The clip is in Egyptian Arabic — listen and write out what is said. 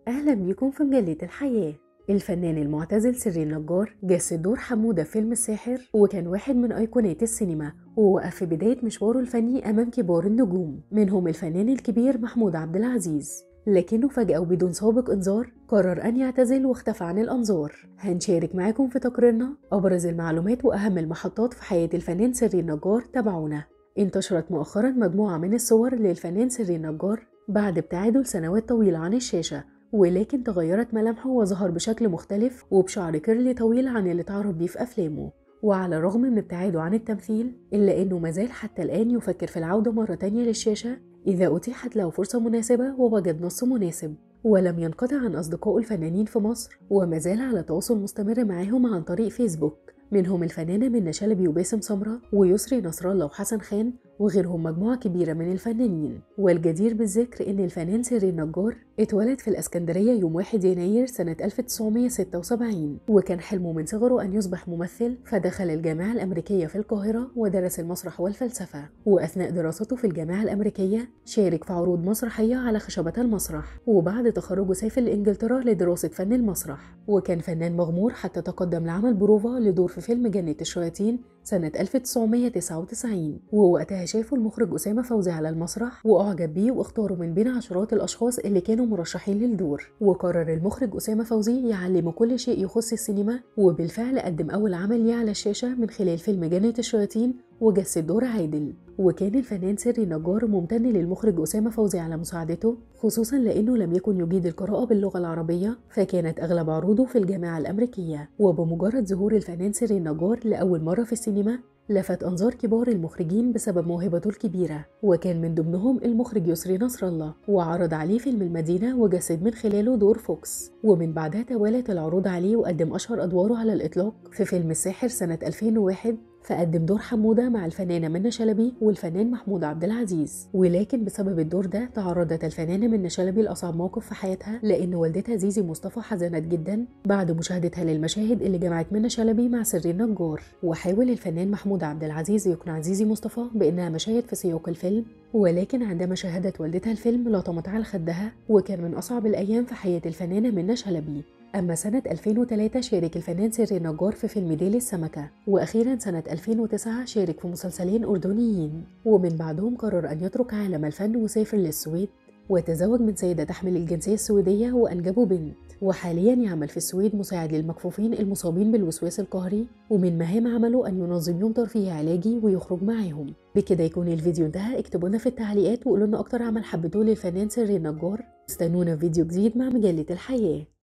أهلا بيكم في مجلة الحياة الفنان المعتزل سري النجار جسد دور حمودة في فيلم الساحر وكان واحد من أيقونات السينما ووقف في بداية مشواره الفني أمام كبار النجوم منهم الفنان الكبير محمود عبد العزيز لكنه فجأة وبدون سابق إنذار قرر أن يعتزل واختفى عن الأنظار هنشارك معاكم في تقريرنا أبرز المعلومات وأهم المحطات في حياة الفنان سري النجار تابعونا انتشرت مؤخرا مجموعة من الصور للفنان سري النجار بعد ابتعاده لسنوات طويلة عن الشاشة ولكن تغيرت ملامحه وظهر بشكل مختلف وبشعر كيرلي طويل عن اللي اتعرض بيه في أفلامه وعلى الرغم من ابتعاده عن التمثيل إلا أنه مازال حتى الآن يفكر في العودة مرة تانية للشاشة إذا أتيحت له فرصة مناسبة ووجد نص مناسب ولم ينقطع عن أصدقائه الفنانين في مصر وما زال على تواصل مستمر معاهم عن طريق فيسبوك منهم الفنانة منى شلبي وباسم سمرة ويسري نصر الله وحسن خان وغيرهم مجموعة كبيرة من الفنانين والجدير بالذكر إن الفنان سيري النجار اتولد في الإسكندرية يوم 1 يناير سنة 1976 وكان حلمه من صغره أن يصبح ممثل فدخل الجامعة الأمريكية في القاهرة ودرس المسرح والفلسفة وأثناء دراسته في الجامعة الأمريكية شارك في عروض مسرحية على خشبة المسرح وبعد تخرجه سافر لإنجلترا لدراسة فن المسرح وكان فنان مغمور حتى تقدم لعمل بروفا لدور في فيلم جنة الشياطين سنة 1999 ووقتها شافه المخرج أسامة فوزي على المسرح وأعجب بيه واختاره من بين عشرات الأشخاص اللي كانوا مرشحين للدور وقرر المخرج أسامة فوزي يعلمه كل شيء يخص السينما وبالفعل قدم أول عمل ليه على الشاشة من خلال فيلم جنة الشياطين وجسد دور عادل وكان الفنان سري نجار ممتن للمخرج أسامة فوزي على مساعدته خصوصا لأنه لم يكن يجيد القراءة باللغة العربية فكانت أغلب عروضه في الجامعة الأمريكية وبمجرد ظهور الفنان سري نجار لأول مرة في السينما لفت أنظار كبار المخرجين بسبب موهبته الكبيرة وكان من ضمنهم المخرج يسري نصر الله وعرض عليه فيلم المدينة وجسد من خلاله دور فوكس ومن بعدها توالت العروض عليه وقدم أشهر أدواره على الإطلاق في فيلم الساحر سنة 2001 فقدم دور حمودة مع الفنانة منى شلبي والفنان محمود عبد العزيز ولكن بسبب الدور ده تعرضت الفنانة منى شلبي لأصعب موقف في حياتها لأن والدتها زيزي مصطفى حزنت جدا بعد مشاهدتها للمشاهد اللي جمعت منى شلبي مع سري النجار وحاول الفنان محمود عبد العزيز يقنع زيزي مصطفى بأنها مشاهد في سياق الفيلم ولكن عندما شاهدت والدتها الفيلم لطمت على خدها وكان من أصعب الأيام في حياة الفنانة منى شلبي أما سنة 2003 شارك الفنان سري نجار في فيلم ديل السمكة وأخيرا سنة 2009 شارك في مسلسلين أردنيين ومن بعدهم قرر أن يترك عالم الفن وسافر للسويد وتزوج من سيدة تحمل الجنسية السويدية وأنجبوا بنت وحاليا يعمل في السويد مساعد للمكفوفين المصابين بالوسواس القهري ومن مهام عمله أن ينظم يوم ترفيهي علاجي ويخرج معاهم بكده يكون الفيديو انتهى اكتبوا لنا في التعليقات وقولوا لنا أكتر عمل حبيتوه للفنان سري النجار استنونا في فيديو جديد مع مجلة الحياة